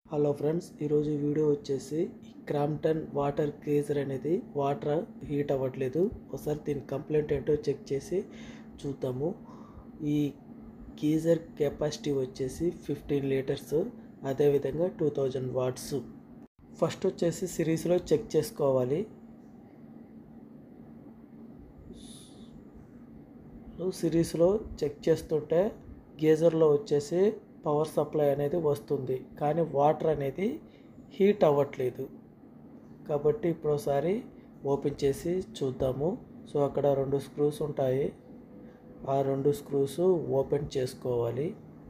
hello friends ఈరోజు video వచ్చేసి ఈ క్రాంప్టన్ వాటర్ గీజర్ అనేది వాటర్ హీట్ అవ్వట్లేదు ఒకసారి దీని కంప్లైంట్ ఏంటో చెక్ చేసి చూద్దాము ఈ గీజర్ కెపాసిటీ వచ్చేసి ఫిఫ్టీన్ లీటర్స్ అదేవిధంగా టూ థౌజండ్ వాట్స్ ఫస్ట్ వచ్చేసి సిరీస్లో చెక్ చేసుకోవాలి సో సిరీస్లో చెక్ చేస్తుంటే గీజర్లో వచ్చేసి పవర్ సప్లై అనేది వస్తుంది కానీ వాటర్ అనేది హీట్ అవ్వట్లేదు కాబట్టి ఇప్పుడు ఒకసారి ఓపెన్ చేసి చూద్దాము సో అక్కడ రెండు స్క్రూస్ ఉంటాయి ఆ రెండు స్క్రూస్ ఓపెన్ చేసుకోవాలి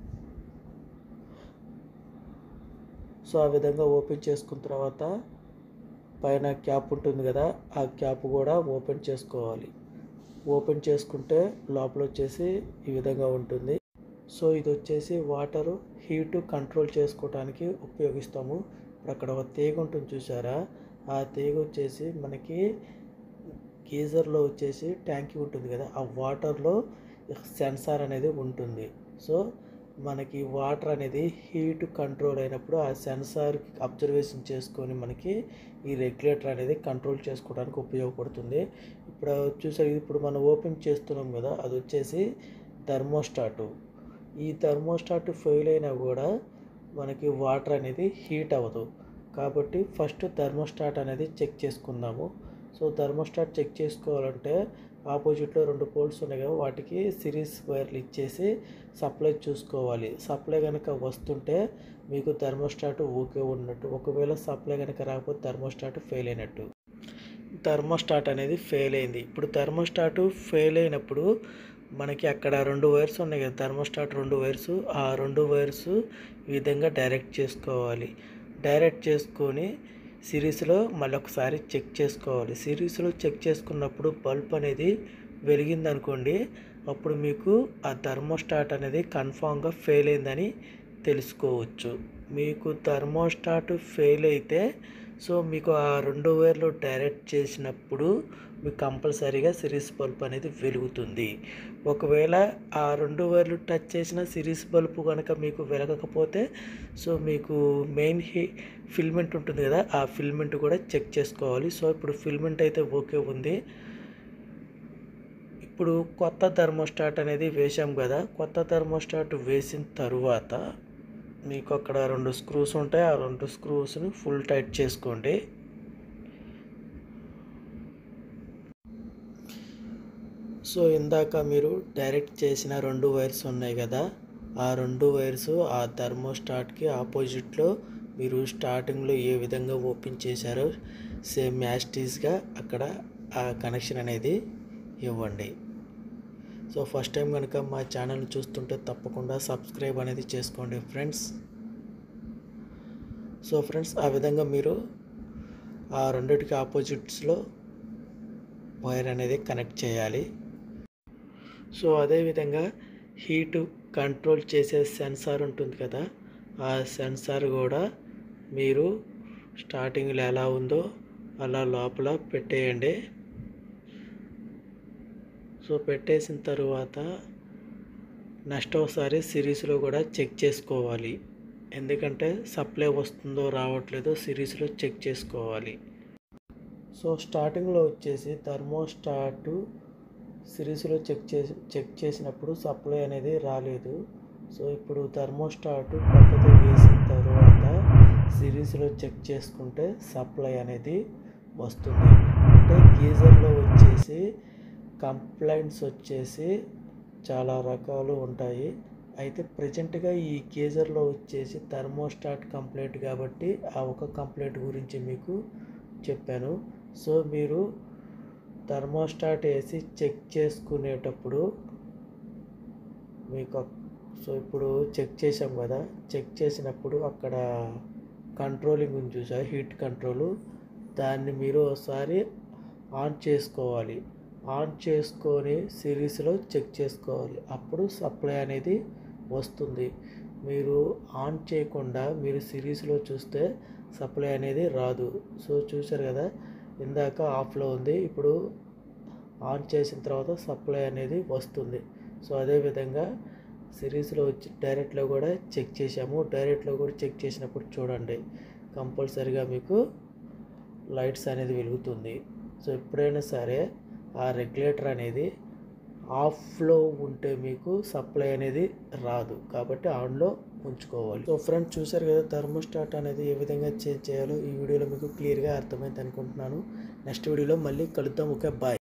సో ఆ విధంగా ఓపెన్ చేసుకున్న తర్వాత పైన క్యాప్ ఉంటుంది కదా ఆ క్యాప్ కూడా ఓపెన్ చేసుకోవాలి ఓపెన్ చేసుకుంటే లోపల వచ్చేసి ఈ విధంగా ఉంటుంది సో ఇది వచ్చేసి వాటర్ హీట్ కంట్రోల్ చేసుకోవడానికి ఉపయోగిస్తాము ఇప్పుడు అక్కడ ఒక తీగ ఉంటుంది చూసారా ఆ తీగ వచ్చేసి మనకి గీజర్లో వచ్చేసి ట్యాంకీ ఉంటుంది కదా ఆ వాటర్లో సెన్సార్ అనేది ఉంటుంది సో మనకి వాటర్ అనేది హీట్ కంట్రోల్ అయినప్పుడు ఆ సెన్సార్ అబ్జర్వేషన్ చేసుకొని మనకి ఈ రెగ్యులేటర్ అనేది కంట్రోల్ చేసుకోవడానికి ఉపయోగపడుతుంది ఇప్పుడు చూసారు ఇప్పుడు మనం ఓపెన్ చేస్తున్నాం కదా అది వచ్చేసి థర్మోస్టాటు ఈ థర్మోస్టాట్ ఫెయిల్ అయినా కూడా మనకి వాటర్ అనేది హీట్ అవ్వదు కాబట్టి ఫస్ట్ థర్మోస్టాట్ అనేది చెక్ చేసుకుందాము సో థర్మోస్టాట్ చెక్ చేసుకోవాలంటే ఆపోజిట్లో రెండు పోల్స్ ఉన్నాయి కదా వాటికి సిరీస్ వైర్లు ఇచ్చేసి సప్లై చూసుకోవాలి సప్లై కనుక వస్తుంటే మీకు థర్మోస్టాట్ ఓకే ఉన్నట్టు ఒకవేళ సప్లై కనుక రాకపోతే థర్మోస్టాట్ ఫెయిల్ అయినట్టు థర్మోస్టాట్ అనేది ఫెయిల్ అయింది ఇప్పుడు థర్మోస్టాట్ ఫెయిల్ అయినప్పుడు మనకి అక్కడ రెండు వైర్స్ ఉన్నాయి కదా థర్మోస్టాట్ రెండు వైర్స్ ఆ రెండు వైర్స్ ఈ విధంగా డైరెక్ట్ చేసుకోవాలి డైరెక్ట్ చేసుకొని సిరీస్లో మళ్ళీ ఒకసారి చెక్ చేసుకోవాలి సిరీస్లో చెక్ చేసుకున్నప్పుడు బల్బ్ అనేది వెలిగింది అనుకోండి అప్పుడు మీకు ఆ థర్మోస్టాట్ అనేది కన్ఫామ్గా ఫెయిల్ అయిందని తెలుసుకోవచ్చు మీకు థర్మోస్టాట్ ఫెయిల్ అయితే సో మీకు ఆ రెండు వైర్లు డైరెక్ట్ చేసినప్పుడు మీకు కంపల్సరీగా సిరీస్ బల్బ్ అనేది వెలుగుతుంది ఒకవేళ ఆ రెండు వైర్లు టచ్ చేసిన సిరీస్ బల్బు కనుక మీకు వెలగకపోతే సో మీకు మెయిన్ హీ ఫిల్మెంట్ ఉంటుంది కదా ఆ ఫిల్మెంట్ కూడా చెక్ చేసుకోవాలి సో ఇప్పుడు ఫిల్మెంట్ అయితే ఓకే ఉంది ఇప్పుడు కొత్త థర్మోస్టాట్ అనేది వేసాం కదా కొత్త థర్మోస్టాట్ వేసిన తరువాత మీకు అక్కడ రెండు స్క్రూస్ ఉంటాయి ఆ రెండు స్క్రూస్ని ఫుల్ టైట్ చేసుకోండి సో ఇందాక మీరు డైరెక్ట్ చేసిన రెండు వైర్స్ ఉన్నాయి కదా ఆ రెండు వైర్స్ ఆ థర్మోస్టాట్కి ఆపోజిట్లో మీరు స్టార్టింగ్లో ఏ విధంగా ఓపెన్ చేశారో సేమ్ యాస్టీస్గా అక్కడ ఆ కనెక్షన్ అనేది ఇవ్వండి సో ఫస్ట్ టైం కనుక మా ఛానల్ చూస్తుంటే తప్పకుండా సబ్స్క్రైబ్ అనేది చేసుకోండి ఫ్రెండ్స్ సో ఫ్రెండ్స్ ఆ విధంగా మీరు ఆ రెండిటికి ఆపోజిట్స్లో వైర్ అనేది కనెక్ట్ చేయాలి సో అదేవిధంగా హీట్ కంట్రోల్ చేసే సెన్సార్ ఉంటుంది కదా ఆ సెన్సార్ కూడా మీరు స్టార్టింగ్లో ఎలా ఉందో అలా లోపల పెట్టేయండి సో పెట్టేసిన తర్వాత నెక్స్ట్ ఒకసారి సిరీస్లో కూడా చెక్ చేసుకోవాలి ఎందుకంటే సప్లై వస్తుందో రావట్లేదో సిరీస్లో చెక్ చేసుకోవాలి సో స్టార్టింగ్లో వచ్చేసి థర్మోస్టాటు సిరీస్లో చెక్ చేసి చెక్ చేసినప్పుడు సప్లై అనేది రాలేదు సో ఇప్పుడు థర్మోస్టాట్ కొత్తది వేసిన తర్వాత సిరీస్లో చెక్ చేసుకుంటే సప్లై అనేది వస్తుంది అంటే గీజర్లో వచ్చేసి కంప్లైంట్స్ వచ్చేసి చాలా రకాలు ఉంటాయి అయితే ప్రజెంట్గా ఈ గీజర్లో వచ్చేసి థర్మోస్టాట్ కంప్లైంట్ కాబట్టి ఆ ఒక కంప్లైంట్ గురించి మీకు చెప్పాను సో మీరు థర్మోస్టాట్ వేసి చెక్ చేసుకునేటప్పుడు మీకు సో ఇప్పుడు చెక్ చేసాం కదా చెక్ చేసినప్పుడు అక్కడ కంట్రోలింగ్ ఉంది చూసా హీట్ కంట్రోల్ దాన్ని మీరు ఒకసారి ఆన్ చేసుకోవాలి ఆన్ చేసుకొని సిరీస్లో చెక్ చేసుకోవాలి అప్పుడు సప్లై అనేది వస్తుంది మీరు ఆన్ చేయకుండా మీరు సిరీస్లో చూస్తే సప్లై అనేది రాదు సో చూసారు కదా ఇందాక ఆఫ్లో ఉంది ఇప్పుడు ఆన్ చేసిన తర్వాత సప్లై అనేది వస్తుంది సో అదేవిధంగా సిరీస్లో వచ్చి డైరెక్ట్లో కూడా చెక్ చేసాము డైరెక్ట్లో కూడా చెక్ చేసినప్పుడు చూడండి కంపల్సరీగా మీకు లైట్స్ అనేది వెలుగుతుంది సో ఎప్పుడైనా సరే ఆ రెగ్యులేటర్ అనేది ఆఫ్లో ఉంటే మీకు సప్లై అనేది రాదు కాబట్టి ఆన్లో ఉంచుకోవాలి సో ఫ్రెండ్స్ చూసారు కదా థర్మోస్టాట్ అనేది ఏ విధంగా చేంజ్ చేయాలో ఈ వీడియోలో మీకు క్లియర్గా అర్థమైంది అనుకుంటున్నాను నెక్స్ట్ వీడియోలో మళ్ళీ కలుద్దాం ఓకే బాయ్